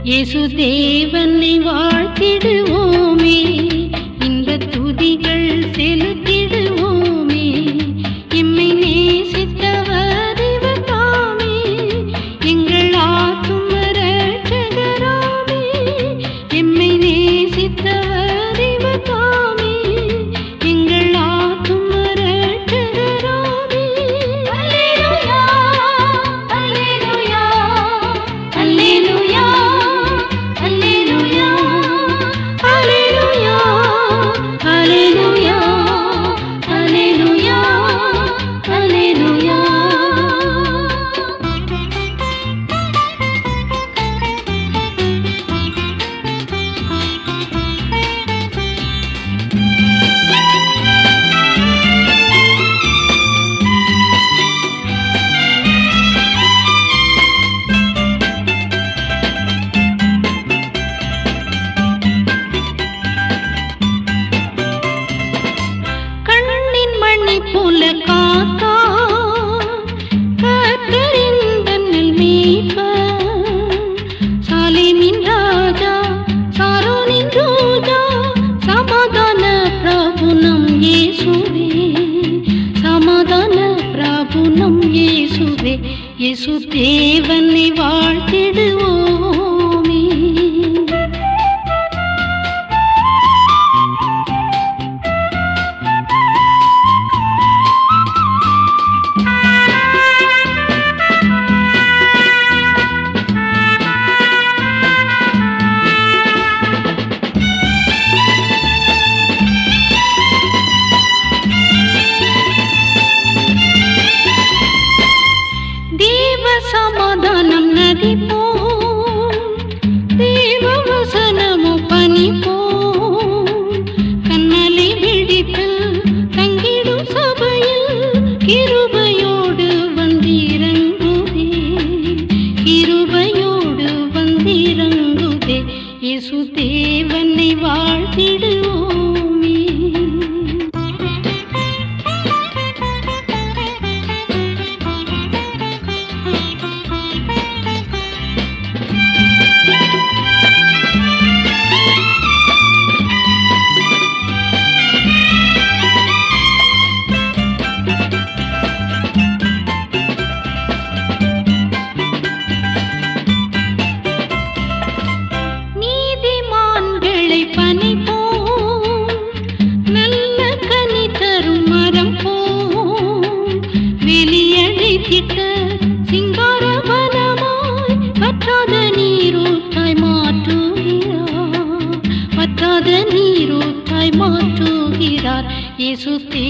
இயேசு தேவனை வாழ்த்திடுவோமே இந்த துதிகள் செலுத்திடுவோமே எம்மை நேசித்தவர் இவர் தாமே எங்கள் ஆத்தும ரட்சகராமே எம்மை நேசித்தவர் இவர் தாமே எங்கள் ஆத்தும ரட்சகராமே அல்லேலூயா அல்லேலூயா அல்லேலூயா அல்லேலூயா அல்லேலூயா அல்லேலூயா அல்லேலூயா அல்லேலூயா கண்ணின் மணி போல காத்தா கத்தரின் தன்னில் மீட்ப சாலிமின் ராஜா சாரோனின் ரோஜா சமாதான பிரபு நம் இயேசுவே சமாதான பிரபு நம் இயேசுவே இயேசு தேவனை வாழ்த்திடுவோமே தேவ சமாதானம் நதி போல் தேவ வசனமோ பனி போல் கண்ணலை விழிப்பில் தங்கிடும் சபையில் கிருபையோடு வந்திறங்குதே கிருபையோடு வந்திறங்குதே இயேசு தேவனை வாழ்த்திடுவோமே நீதிமான்களை பனி போல் நல்ல கனி தரும் மரம் போல் வெளியழைத்திட்ட சிங்கார வனமாய் வற்றாத நீரூற்றாய் மாற்றுகிறார் வற்றாத நீரூற்றாய் மாற்றுகிறார் இயேசு